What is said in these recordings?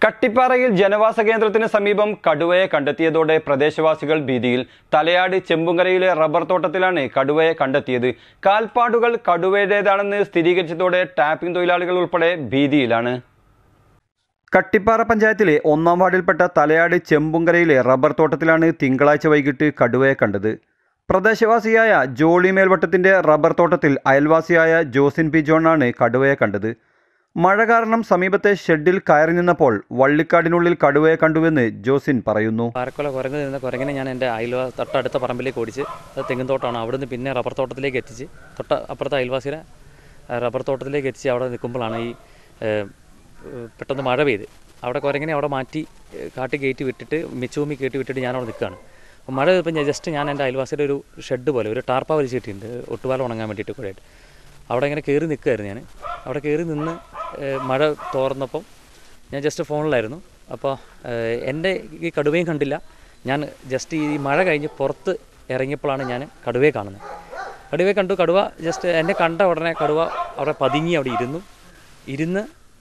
കട്ടിപ്പാറയിൽ ജനവാസ കേന്ദ്രത്തിന് സമീപം കടുവയെ കണ്ടെത്തിയതോടെ പ്രദേശവാസികൾ ഭീതിയിൽ തലയാട് ചെമ്പുങ്കരയിലെ റബ്ബർ തോട്ടത്തിലാണ് കടുവയെ കണ്ടെത്തിയത് കാൽപ്പാടുകൾ കടുവയുടേതാണെന്ന് സ്ഥിരീകരിച്ചതോടെ ടാപ്പിംഗ് തൊഴിലാളികൾ ഉൾപ്പെടെ ഭീതിയിലാണ് കട്ടിപ്പാറ പഞ്ചായത്തിലെ ഒന്നാം വാർഡിൽപ്പെട്ട തലയാട് ചെമ്പുങ്കരയിലെ റബ്ബർ തോട്ടത്തിലാണ് തിങ്കളാഴ്ച വൈകിട്ട് കടുവയെ കണ്ടത് പ്രദേശവാസിയായ ജോളി മേൽവട്ടത്തിന്റെ റബ്ബർ തോട്ടത്തിൽ അയൽവാസിയായ ജോസിൻ പി ജോണാണ് കടുവയെ കണ്ടത് മഴ കാരണം സമീപത്തെ ഷെഡിൽ കയറി നിന്നപ്പോൾ വള്ളിക്കാടിനുള്ളിൽ കടുവയെ കണ്ടുവെന്ന് ജോസിൻ പറയുന്നു പാരക്കൊല കുരങ്ങ് നിന്ന കുരങ്ങിനെ ഞാൻ എൻ്റെ അയൽവാ തൊട്ടടുത്ത പറമ്പിലേക്ക് ഓടിച്ച് അത് തെങ്ങിൻ തോട്ടമാണ് അവിടുന്ന് പിന്നെ റബ്ബർ തോട്ടത്തിലേക്ക് എത്തിച്ച് തൊട്ട അപ്പുറത്തെ അയൽവാസിനെ ആ, റബ്ബർ തോട്ടത്തിലേക്ക് എത്തിച്ച് അവിടെ നിൽക്കുമ്പോഴാണ് ഈ ഏ, ഏ, പെട്ടെന്ന് മഴ പെയ്ത് അവിടെ കുരങ്ങിനെ അവിടെ മാറ്റി ഏ, കാട്ടി കയറ്റി വിട്ടിട്ട് മിച്ചൂമി കയറ്റി വിട്ടിട്ട് ഞാൻ അവിടെ നിൽക്കുകയാണ് അപ്പോൾ മഴ ഇപ്പം ഞാൻ ജസ്റ്റ് ഞാൻ എൻ്റെ അയൽവാസിയുടെ ഒരു ഷെഡ് പോലെ ഒരു ടാർപ്പ വലിച്ച് കിട്ടിയിട്ടുണ്ട് ഒട്ടുപാലം ഉണങ്ങാൻ വേണ്ടിയിട്ട് കൂടെ അവിടെ ഇങ്ങനെ കയറി നിൽക്കുമായിരുന്നു ഞാൻ അവിടെ കയറി നിന്ന് ഏ, മഴ തോർന്നപ്പം ഞാൻ ജസ്റ്റ് ഫോണിലായിരുന്നു അപ്പോൾ എൻ്റെ ഈ കടുവയും കണ്ടില്ല ഞാൻ ജസ്റ്റ് ഈ മഴ കഴിഞ്ഞ് പുറത്ത് ഇറങ്ങിയപ്പോഴാണ് ഞാൻ കടുവയെ കാണുന്നത് കടുവയെ കണ്ടു കടുവ ജസ്റ്റ് എന്നെ കണ്ട ഉടനെ കടുവ അവിടെ പതുങ്ങി അവിടെ ഇരുന്നു ഇരുന്ന്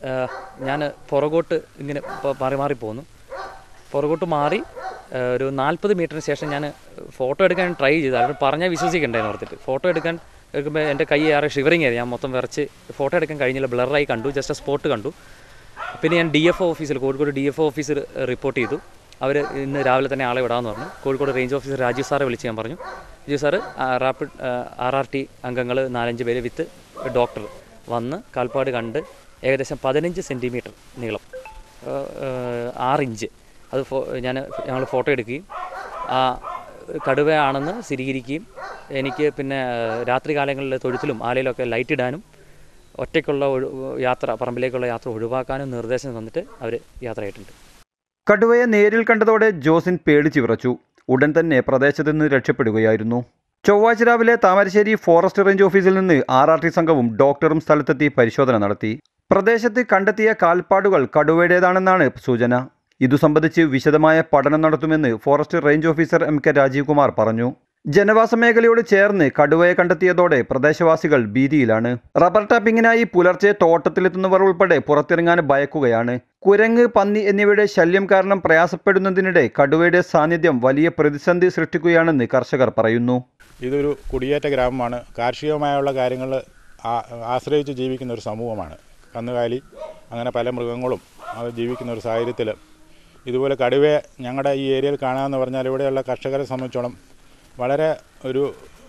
ഞാൻ പുറകോട്ട് ഇങ്ങനെ പ- മാറി മാറി പോന്നു പുറകോട്ട് മാറി ആ, ഒരു നാൽപ്പത് മീറ്ററിന് ശേഷം ഞാൻ ഫോട്ടോ എടുക്കാൻ ട്രൈ ചെയ്തു അവർ പറഞ്ഞാൽ വിശ്വസിക്കണ്ടേന്ന് ഓർത്തിട്ട് ഫോട്ടോ എടുക്കാൻ എടുക്കുമ്പോൾ എൻ്റെ കൈ ആറെ ഷിവറിങ് ആയിരുന്നു ഞാൻ മൊത്തം വിറച്ച് ഫോട്ടോ എടുക്കാൻ കഴിഞ്ഞില്ല ബ്ലറായി കണ്ടു ജസ്റ്റ് സ്പോട്ട് കണ്ടു പിന്നെ ഞാൻ ഡി എഫ് ഒ ഓഫീസിൽ കോഴിക്കോട് ഡി എഫ് ഒ ഓഫീസിൽ റിപ്പോർട്ട് ചെയ്തു അവർ ഇന്ന് രാവിലെ തന്നെ ആളെ വിടാമെന്ന് പറഞ്ഞു കോഴിക്കോട് റേഞ്ച് ഓഫീസർ രാജീവ് സാറെ വിളിച്ച് ഞാൻ പറഞ്ഞു Rajeev sir rapid R R T അംഗങ്ങൾ നാലഞ്ച് പേര് വിത്ത് ഡോക്ടർ വന്ന് കാൽപ്പാട് കണ്ട് ഏകദേശം പതിനഞ്ച് സെൻറ്റിമീറ്റർ നീളം ഏഹ്, ഏഹ്, ആറ് ഇഞ്ച് അത് ഫോ ഞാൻ ഞങ്ങൾ ഫോട്ടോ എടുക്കുകയും ആ കടുവയാണെന്ന് സ്ഥിരീകരിക്കുകയും എനിക്ക് പിന്നെ രാത്രി കാലങ്ങളിൽ തൊഴുത്തിലും ആലയിലൊക്കെ ലൈറ്റ് ഇടാനും ഒറ്റയ്ക്കുള്ള ഒഴു യാത്ര പറമ്പിലേക്കുള്ള യാത്ര ഒഴിവാക്കാനും നിർദ്ദേശം തന്നിട്ട് അവർ യാത്രയായിട്ടുണ്ട് കടുവയെ നേരിൽ കണ്ടതോടെ ജോസിൻ പേടിച്ചു വിറച്ചു ഉടൻ തന്നെ പ്രദേശത്ത് നിന്ന് രക്ഷപ്പെടുകയായിരുന്നു ചൊവ്വാഴ്ച രാവിലെ താമരശ്ശേരി ഫോറസ്റ്റ് റേഞ്ച് ഓഫീസിൽ നിന്ന് ആർ ആർ ടി സംഘവും ഡോക്ടറും സ്ഥലത്തെത്തി പരിശോധന നടത്തി പ്രദേശത്ത് കണ്ടെത്തിയ കാൽപ്പാടുകൾ കടുവയുടേതാണെന്നാണ് സൂചന ഇതു സംബന്ധിച്ച് വിശദമായ പഠനം നടത്തുമെന്ന് forest range officer M K Rajeev Kumar പറഞ്ഞു ജനവാസ മേഖലയോട് ചേർന്ന് കടുവയെ കണ്ടെത്തിയതോടെ പ്രദേശവാസികൾ ഭീതിയിലാണ് റബ്ബർ ടാപ്പിങ്ങിനായി പുലർച്ചെ തോട്ടത്തിലെത്തുന്നവർ ഉൾപ്പെടെ പുറത്തിറങ്ങാൻ ഭയക്കുകയാണ് കുരങ്ങ് പന്നി എന്നിവയുടെ ശല്യം കാരണം പ്രയാസപ്പെടുന്നതിനിടെ കടുവയുടെ സാന്നിധ്യം വലിയ പ്രതിസന്ധി സൃഷ്ടിക്കുകയാണെന്ന് കർഷകർ പറയുന്നു ഇതൊരു കുടിയേറ്റ ഗ്രാമമാണ് കാർഷികമായുള്ള കാര്യങ്ങൾ ആശ്രയിച്ച് ജീവിക്കുന്ന ഒരു സമൂഹമാണ് കന്നുകാലി അങ്ങനെ പല മൃഗങ്ങളും അത് ജീവിക്കുന്ന ഒരു സാഹചര്യത്തിൽ ഇതുപോലെ കടുവയെ ഞങ്ങളുടെ ഈ ഏരിയയിൽ കാണാമെന്ന് പറഞ്ഞാൽ ഇവിടെയുള്ള കർഷകരെ സംബന്ധിച്ചോളം വളരെ ഒരു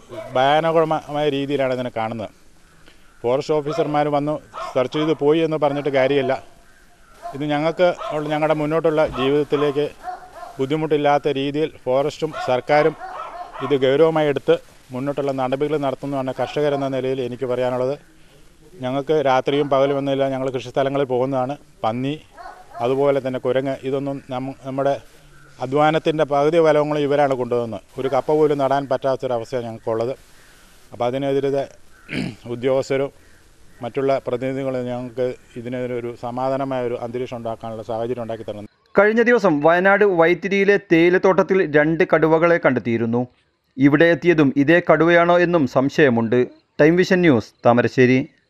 ഭയാനകമായ രീതിയിലാണ് ഇതിനെ കാണുന്നത് ഫോറസ്റ്റ് ഓഫീസർമാർ വന്നു സെർച്ച് ചെയ്ത് പോയി എന്ന് പറഞ്ഞിട്ട് കാര്യമില്ല ഇത് ഞങ്ങൾക്ക് ഉള്ള ഞങ്ങളുടെ മുന്നോട്ടുള്ള ജീവിതത്തിലേക്ക് ബുദ്ധിമുട്ടില്ലാത്ത രീതിയിൽ ഫോറസ്റ്റും സർക്കാരും ഇത് ഗൗരവമായി എടുത്ത് മുന്നോട്ടുള്ള നടപടികൾ നടത്തുന്നതാണ് കർഷകരെന്ന നിലയിൽ എനിക്ക് പറയാനുള്ളത് ഞങ്ങൾക്ക് രാത്രിയും പകലും ഒന്നുമില്ല ഞങ്ങൾ കൃഷിസ്ഥലങ്ങളിൽ പോകുന്നതാണ് പന്നി അതുപോലെ തന്നെ കുരങ്ങ് ഇതൊന്നും നമ്മ നമ്മുടെ അധ്വാനത്തിൻ്റെ പകുതി ഫലങ്ങളും ഇവരാണ് കൊണ്ടുവന്നത് ഒരു കപ്പ പോലും നടാൻ പറ്റാത്തൊരവസ്ഥയാണ് ഞങ്ങൾക്കുള്ളത് അപ്പോൾ അതിനെതിരെ ഉദ്യോഗസ്ഥരും മറ്റുള്ള പ്രതിനിധികളും ഞങ്ങൾക്ക് ഇതിനൊരു സമാധാനമായ ഒരു അന്തരീക്ഷം ഉണ്ടാക്കാനുള്ള സാഹചര്യം ഉണ്ടാക്കി തരണം കഴിഞ്ഞ ദിവസം വയനാട് വൈത്തിരിയിലെ തേയിലത്തോട്ടത്തിൽ രണ്ട് കടുവകളെ കണ്ടെത്തിയിരുന്നു ഇവിടെ എത്തിയതും ഇതേ കടുവയാണോ എന്നും സംശയമുണ്ട് ടൈം വിഷൻ ന്യൂസ് താമരശ്ശേരി